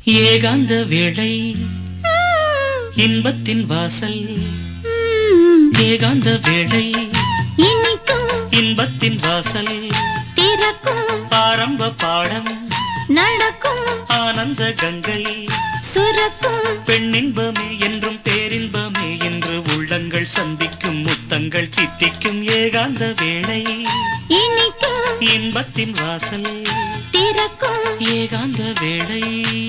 ஏகாந்த வேளை இன்பத்தின் வாசல் ஏகாந்த வேளை இனிக்கும் இன்பத்தின் வாசல் திறக்கும் ஆரம்ப பாடம் நடக்கும் ஆனந்த கங்கை சுரக்கும் பெண்ணின்பமே என்றும் பேரின்பமே என்று உள்ளங்கள் சந்திக்கும் முத்தங்கள் தித்திக்கும் ஏகாந்த வேளை இனிக்கும் இன்பத்தின் வாசல் திறக்கும் ஏகாந்த வேளை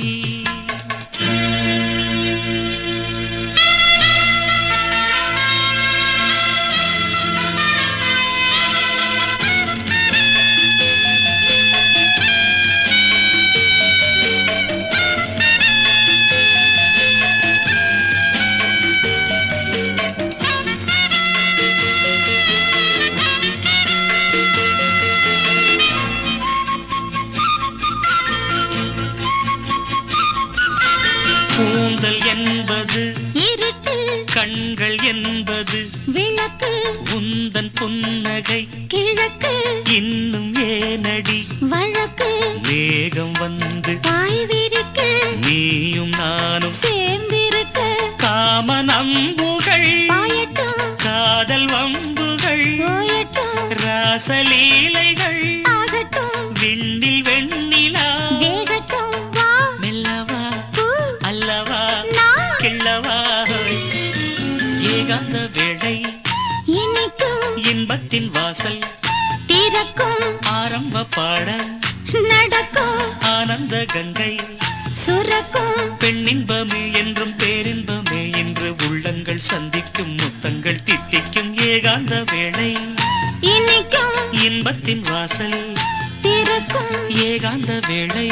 கூந்தல் என்பது இருட்டு கண்கள் என்பது விளக்கு உந்தன் புன்னகை கிழக்கு இன்னும் ஏனடி வழக்கு மேகம் வந்து பாய் விரிக்க நீயும் நானும் சேர்ந்திருக்க காம நம்புகள் பாயட்டும் காதல் வம்புகள் போயட்டும் ராசலீலைகள் ஆகட்டும் விண்ணில் வெண்ணிலா வேகட்டும் வா மெல்லவா பூ அல்லவா நான் கிள்ளவா ஏகாந்த வேளை இனிக்கும் இன்பத்தின் வாசல் திறக்கும் ஆரம்ப பாடம் நடக்கும் ஆனந்த கங்கை சுரக்கும் பெண்ணின்பமே என்றும் பேரின்பமே என்று உள்ளங்கள் சந்திக்கும் முத்தங்கள் தித்திக்கும் ஏகாந்த வேளை இனிக்கும் இன்பத்தின் வாசல் திறக்கும் ஏகாந்த வேளை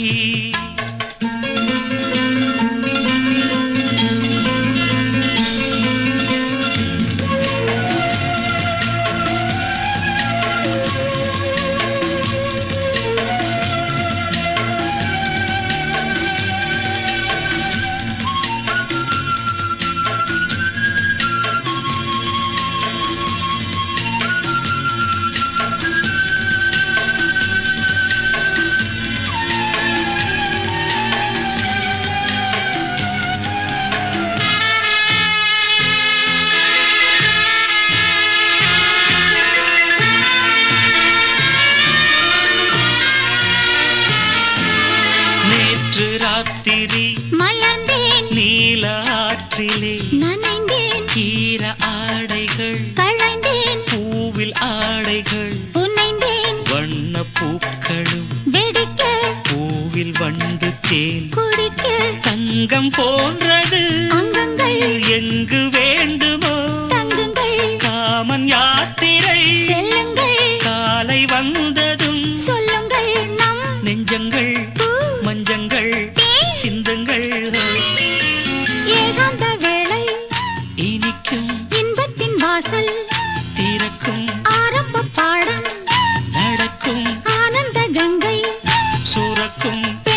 நேற்று ராத்திரி மலர்ந்தேன் நீல ஆற்றிலே நனைந்தேன் ஈர ஆடைகள் களைந்தேன் பூவில் ஆடைகள் புனைந்தேன் வண்ண பூக்களும் வெடிக்க பூவில் வண்டு தேன் குடிக்க தங்கம் போன்றது அங்கங்கள் எங்கு வேண்டுமோ தங்குங்கள் காமன் யாத்திரை செல்லுங்கள் காலை வந்ததும் சொல்லுங்கள் நம் நெஞ்சங்கள் பூ மஞ்சங்கள் தேன் சிந்துங்கள் ஏகாந்த வேளை இனிக்கும் இன்பத்தின் வாசல் திறக்கும் ஆரம்ப பாடம் நடக்கும் ஆனந்த கங்கை சுரக்கும் பெண்